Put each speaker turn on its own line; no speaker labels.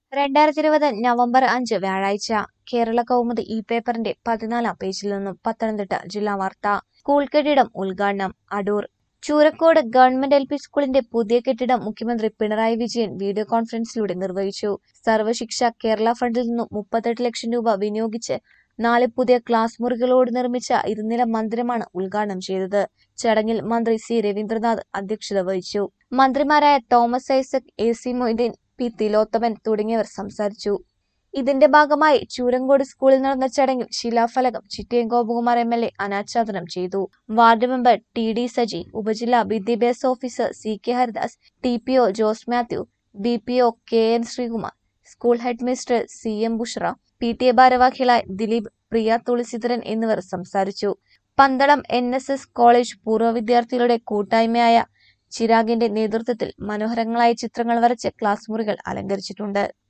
രണ്ടായിരത്തി ഇരുപത് നവംബർ അഞ്ച് വ്യാഴാഴ്ച കേരള കൗമുദി ഈ പേപ്പറിന്റെ പതിനാലാം പേജിൽ നിന്നും പത്തനംതിട്ട ജില്ലാ വാർത്ത സ്കൂൾ കെട്ടിടം ഉദ്ഘാടനം Adoor Choorakode government L P സ്കൂളിന്റെ പുതിയ കെട്ടിടം മുഖ്യമന്ത്രി പിണറായി വിജയൻ വീഡിയോ കോൺഫറൻസിലൂടെ നിർവഹിച്ചു സർവശിക്ഷ കേരള ഫണ്ടിൽ നിന്നും മുപ്പത്തെട്ട് ലക്ഷം രൂപ വിനിയോഗിച്ച് നാല് പുതിയ ക്ലാസ് മുറികളോട് നിർമ്മിച്ച ഇരുനില മന്ദിരമാണ് ഉദ്ഘാടനം ചെയ്തത് ചടങ്ങിൽ മന്ത്രി സി രവീന്ദ്രനാഥ് അധ്യക്ഷത വഹിച്ചു മന്ത്രിമാരായ Thomas Isaac A C Moideen P Thilothaman തുടങ്ങിയവർ സംസാരിച്ചു ഇതിന്റെ ഭാഗമായി ചൂരങ്കോട് സ്കൂളിൽ നടന്ന ചടങ്ങിൽ ശിലാഫലകം Chittayam Gopakumar M L A അനാച്ഛാദനം ചെയ്തു ward member T D Saji ഉപജില്ലാ വിദ്യാഭ്യാസ officer C K Haridas T P O Jose Mathew B P O K N Sreekumar school head mister C M Bushra P T A ഭാരവാഹികളായ ദിലീപ് പ്രിയ തുളസീധരൻ എന്നിവർ സംസാരിച്ചു Pandalam N S S college പൂർവ്വ വിദ്യാർത്ഥികളുടെ കൂട്ടായ്മയായ ചിരാഗിന്റെ നേതൃത്വത്തിൽ മനോഹരങ്ങളായ ചിത്രങ്ങൾ വരച്ച് ക്ലാസ് മുറികൾ അലങ്കരിച്ചിട്ടുണ്ട്